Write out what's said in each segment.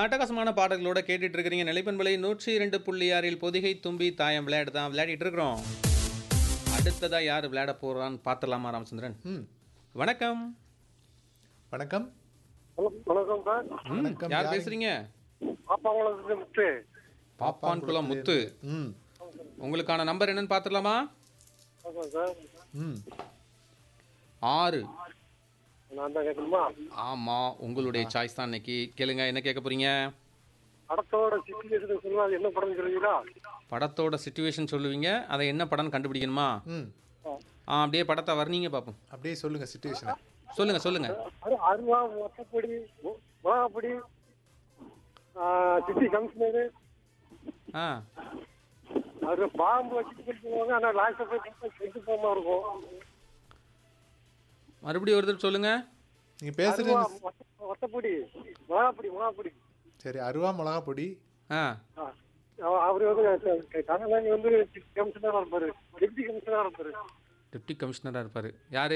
அட்டகாசமான பாடல்களோட கேட்டுட்டு இருக்கிறீங்க நிலைப்பண்பலை நூற்றி இரண்டு புள்ளி ஆறில் பொதிகை தும்பி தாயம் விளையாட்டு தான் விளையாடிட்டு இருக்கிறோம் அடுத்ததா யார் விளையாட போறான்னு பார்த்துடலாமா ராமச்சந்திரன் ம் வணக்கம் வணக்கம் வணக்கம் சார் ம், வணக்கம், யார் யாரு? பேசுறீங்க பாப்பாங்குளத்துக்கு முத்து பாப்பான்குளம் முத்து ம் உங்களுக்கான நம்பர் என்னன்னு பார்த்துடலாமா வணக்கம் சார் ம் ஆறு நான் தான் கேட்கணுமா ஆமா உங்களுடைய சாய்ஸ் தான் இன்னைக்கு கேளுங்க என்ன கேட்க போறீங்க படத்தோட சிச்சுவேஷன் சொல்லுவா அது என்ன படம் சொல்லுவீங்களா படத்தோட சுச்சுவேஷன் சொல்லுவீங்க அதை என்ன படம்னு கண்டுபிடிக்கணுமா ம் ஆ அப்படியே படத்தை வர்றீங்க பார்ப்போம் அப்படியே சொல்லுங்க சுச்சுவேஷனை சொல்லுங்க சொல்லுங்க அது அருவா மொத்தப்படி மிளகாப்பொடி சிட்டி கமிஷனரு ஆ அது பாம்பு வச்சுட்டு சொல்லுவாங்க ஆனால் லாஸ்ட்டை போய் பார்த்தா செத்து போகாம இருக்கும் மறுபடியும் ஒரு தடவை சொல்லுங்க நீங்க பேசுறது அருவா மொத்த- மொத்தப்பொடி மிளகாப்பொடி மிளகாப்பொடி சரி அருவா மிளகா பொடி ஆ ஆ. அவ- அவரு வந்து கனகாணி வந்து கமிஷனராக இருப்பாரு டெப்டி கமிஷனராக இருப்பாரு டெப்டி கமிஷனராக இருப்பார் யாரு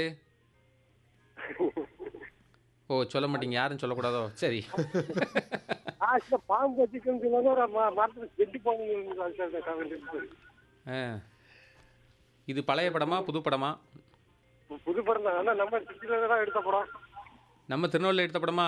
ஓ சொல்ல மாட்டீங்க யாருன்னு சொல்லக்கூடாதோ சரி லாஸ்ட்ல பாம்பு வச்சுக்கன்னு சொல்லுவாங்க ஒரு ம- மரத்துல செத்து போகணும் ஆ இது பழைய படமா புது படமா புது படம் தான் ஆனா நம்ம சிட்டில தான் எடுத்த படம் நம்ம திருநெல்வேலியில் எடுத்த படமா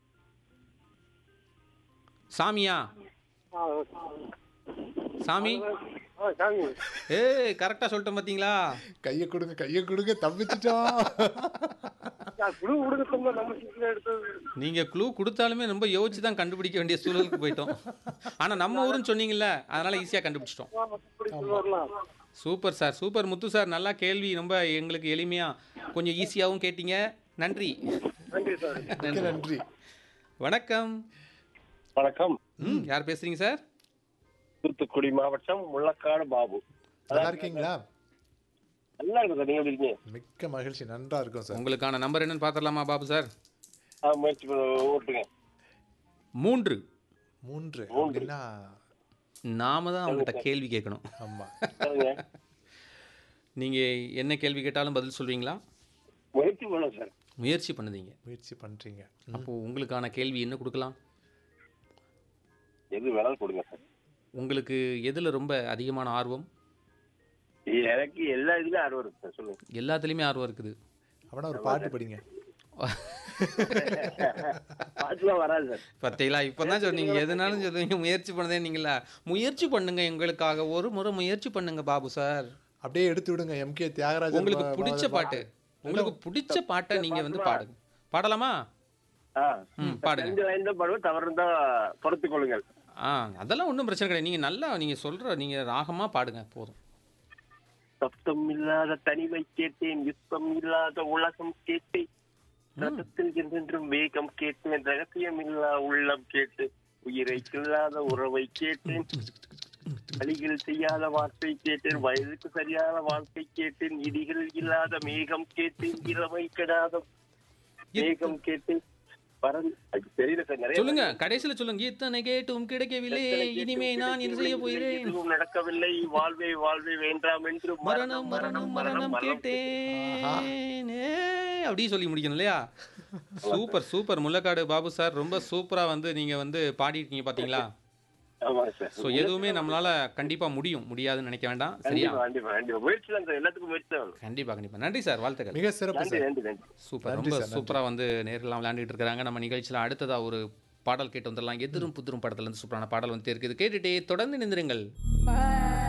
சாமியா ஆ, சாமி ஆ, சாமி ஏய் கரெக்டாக சொல்லிட்டேன் பார்த்தீங்களா கையை கொடுங்க கையை கொடுங்க தப்பிச்சிட்டோம் நான் குழு கொடுக்கத்தோம்னா நம்ம சிட்டில எடுத்தது நீங்கள் க்ளூ கொடுத்தாலுமே ரொம்ப யோசிச்சு தான் கண்டுபிடிக்க வேண்டிய சூழலுக்கு போயிட்டோம் ஆனால் நம்ம ஊருன்னு சொன்னீங்கல்ல அதனால் ஈஸியாக கண்டுபிடிச்சிட்டோம் அப்படி சொல்லுவார்லாம் super sir super Muthu sir நல்லா கேள்வி ரொம்ப எங்களுக்கு எளிமையாக கொஞ்சம் ஈஸியாகவும் கேட்டீங்க நன்றி நன்றி சார் மிக்க நன்றி வணக்கம் வணக்கம் ம் யார் பேசுறீங்க சார் தூத்துக்குடி மாவட்டம் முள்ளக்காடு பாபு நல்லா இருக்கீங்களா நல்லா இருக்கு சார் நீங்க எப்படி இருக்கீங்க மிக்க மகிழ்ச்சி நன்றா இருக்கும் சார் உங்களுக்கான நம்பர் என்னன்னு பார்த்துடலாமா பாபு சார் ஆ, முயற்சி பண்ண ஓட்டுங்க மூன்று மூன்று அப்படின்னா நாம தான் அவங்ககிட்ட கேள்வி கேட்கணும் ஆமா சொல்லுங்க நீங்கள் என்ன கேள்வி கேட்டாலும் பதில் சொல்வீங்களா முயற்சி பண்ணுங்க சார் முயற்சி பண்ணுதீங்க முயற்சி பண்றீங்க அப்போது உங்களுக்கான கேள்வி என்ன கொடுக்கலாம் எது வேணாலும் கொடுங்க சார் உங்களுக்கு எதில் ரொம்ப அதிகமான ஆர்வம் எனக்கு எல்லா இதுலயும் ஆர்வம் இருக்கு சார் சொல்லுங்க எல்லாத்துலேயுமே ஆர்வம் இருக்குது அவனா ஒரு பாட்டு படிங்க பாட்டுலாம் வராது சார் பார்த்தீங்களா இப்போ தான் சொன்னீங்க எதுனாலும் சொல்லுவீங்க முயற்சி பண்ணதே நீங்களா முயற்சி பண்ணுங்க எங்களுக்காக ஒரு முறை முயற்சி பண்ணுங்க பாபு சார் அப்படியே எடுத்து விடுங்க எம்கே தியாகராஜன் உங்களுக்கு பா- பிடிச்ச பாட்டு உங்களுக்கு பிடிச்ச பாட்டை நீங்கள் வந்து பாடுங்க பாடலாமா ஆ ம் பாடுங்க ரெண்டு லைன் தான் பாடுவோம் தவறு இருந்தா பொறுத்துக் கொள்ளுங்கள் ஆ அதெல்லாம் ஒன்றும் பிரச்சனை கிடையாது நீங்கள் நல்லா நீங்கள் சொல்கிற நீங்கள் ராகமாக பாடுங்க போதும் சப்தம் இல்லாத தனிமை கேட்டேன் யுத்தம் இல்லாத உலகம் கேட்டேன் ரத்தத்தில் என்றென்றும் வேகம் கேட்டேன் ரகசியம் இல்லா உள்ளம் கேட்டு உயிரை இல்லாத உறவை கேட்டேன் வழிகள் செய்யாத வார்த்தை கேட்டேன் வயதுக்கு சரியான வாழ்க்கை கேட்டேன் இடிகள் இல்லாத மேகம் கேட்டேன் இளமை கெடாத மேகம் கேட்டேன் பறந்து அது தெரியல சார் நிறைய சொல்லுங்க கடைசியில் சொல்லுங்க இத்தனை கேட்டும் கிடைக்கவில்லை இனிமே நான் இது செய்ய போகிறேன் எதுவும் நடக்கவில்லை வாழ்வே வாழ்வே வேண்டாம் என்று மரணம் மரணம் மரணம் கேட்டேன் ஏய், அப்படி சொல்லி முடிக்கணும் இல்லையா super super Mullakkadu Babu sir ரொம்ப சூப்பரா வந்து நீங்க வந்து பாடிருக்கீங்க பாத்தீங்களா ஆமாங்க சார் ஸோ எதுவுமே நம்மளால கண்டிப்பா முடியும் முடியாதுன்னு நினைக்க வேண்டாம் சரியா கண்டிப்பா கண்டிப்பா கண்டிப்பா முயற்சி தான் சார் எல்லாத்துக்கும் முயற்சி தான் வேணும். கண்டிப்பா கண்டிப்பா நன்றி சார் வாழ்த்துக்கள் மிக சிறப்பு நன்றி சார் நன்றி நன்றி சூப்பர் நன்றி ரொம்ப சார், நன்றி. சூப்பரா வந்து நேரெல்லாம் விளையாண்டுட்டு இருக்காங்க நம்ம நிகழ்ச்சியில அடுத்ததா ஒரு பாடல் கேட்டு வந்துடலாம் எதிரும் புதிரும் படத்துல இருந்து சூப்பரான பாடல் வந்து இருக்குது கேட்டுட்டே தொடர்ந்து நிந்திருங்கள்